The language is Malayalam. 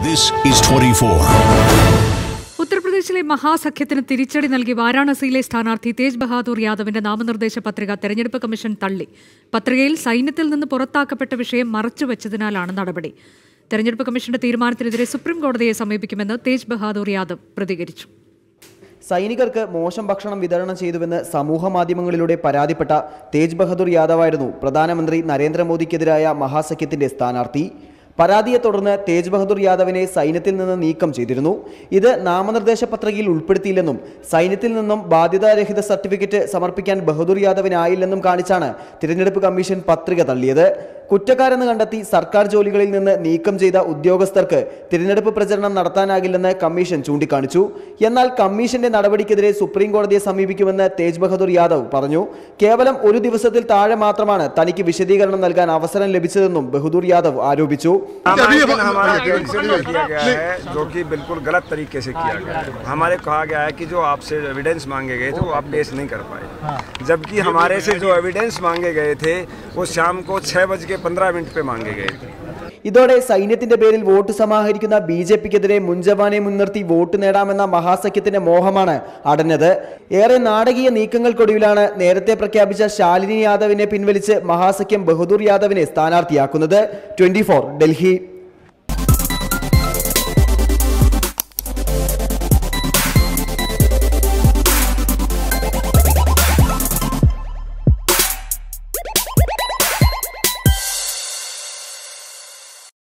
This is 24. ഉത്തർപ്രദേശിലെ മഹാസഖ്യത്തിന് തിരിച്ചടി നൽകി വാരാണസിയിലെ സ്ഥാനാർത്ഥി തേജ് ബഹാദൂർ യാദവിന്റെ നാമനിർദ്ദേശ പത്രിക തെരഞ്ഞെടുപ്പ് കമ്മീഷൻ തള്ളി പത്രികയിൽ സൈന്യത്തിൽ നിന്ന് പുറത്താക്കപ്പെട്ട വിഷയം മറച്ചുവെച്ചതിനാലാണ് നടപടി തെരഞ്ഞെടുപ്പ് കമ്മീഷന്റെ തീരുമാനത്തിനെതിരെ സുപ്രീം കോടതിയെ സമീപിക്കുമെന്ന് തേജ് ബഹാദൂർ യാദവ് പ്രതികരിച്ചു സൈനികർക്ക് മോശം ഭക്ഷണം വിതരണം ചെയ്തുവെന്ന് സമൂഹ മാധ്യമങ്ങളിലൂടെ പരാതിപ്പെട്ട തേജ് ബഹദൂർ യാദവായിരുന്നു പ്രധാനമന്ത്രി നരേന്ദ്രമോദിക്കെതിരായ മഹാസഖ്യത്തിന്റെ സ്ഥാനാർത്ഥി പരാതിയെ തുടർന്ന് തേജ് ബഹദൂർ യാദവിനെ സൈന്യത്തിൽ നിന്ന് നീക്കം ചെയ്തിരുന്നു ഇത് നാമനിർദ്ദേശ പത്രികയിൽ ഉൾപ്പെടുത്തിയില്ലെന്നും സൈന്യത്തിൽ നിന്നും ബാധ്യതാരഹിത സർട്ടിഫിക്കറ്റ് സമർപ്പിക്കാൻ ബഹദൂർ യാദവിനായില്ലെന്നും കാണിച്ചാണ് തിരഞ്ഞെടുപ്പ് കമ്മീഷൻ പത്രിക തള്ളിയത് കുറ്റക്കാരെന്ന് കണ്ടെത്തി സർക്കാർ ജോലികളിൽ നിന്ന് നീക്കം ചെയ്ത ഉദ്യോഗസ്ഥർക്ക് തിരഞ്ഞെടുപ്പ് പ്രചരണം നടത്താനാകില്ലെന്ന് കമ്മീഷൻ ചൂണ്ടിക്കാണിച്ചു എന്നാൽ കമ്മീഷന്റെ നടപടിക്കെതിരെ സുപ്രീം കോടതിയെ സമീപിക്കുമെന്ന് തേജ് ബഹദൂർ യാദവ് പറഞ്ഞു കേവലം ഒരു ദിവസത്തിൽ താഴെ മാത്രമാണ് തനിക്ക് വിശദീകരണം നൽകാൻ അവസരം ലഭിച്ചതെന്നും ബഹദൂർ യാദവ് ആരോപിച്ചു नामांकन हमारा कैंसिल किया गया है जो कि बिल्कुल गलत तरीके से किया गया है हमारे कहा गया है कि जो आपसे एविडेंस मांगे गए थे वो आप पेश नहीं कर पाए जबकि हमारे से जो एविडेंस मांगे गए थे वो शाम को छः बज के पंद्रह मिनट पे मांगे गए थे ഇതോടെ സൈന്യത്തിന്റെ പേരിൽ വോട്ട് സമാഹരിക്കുന്ന ബി ജെ പിക്കെതിരെ മുൻജവാനെ മുൻനിർത്തി വോട്ട് നേടാമെന്ന മഹാസഖ്യത്തിന്റെ മോഹമാണ് അടഞ്ഞത് ഏറെ നാടകീയ നീക്കങ്ങൾക്കൊടുവിലാണ് നേരത്തെ പ്രഖ്യാപിച്ച ശാലിനി യാദവിനെ പിൻവലിച്ച് മഹാസഖ്യം ബഹദൂർ യാദവിനെ സ്ഥാനാർത്ഥിയാക്കുന്നത് ട്വന്റി ഡൽഹി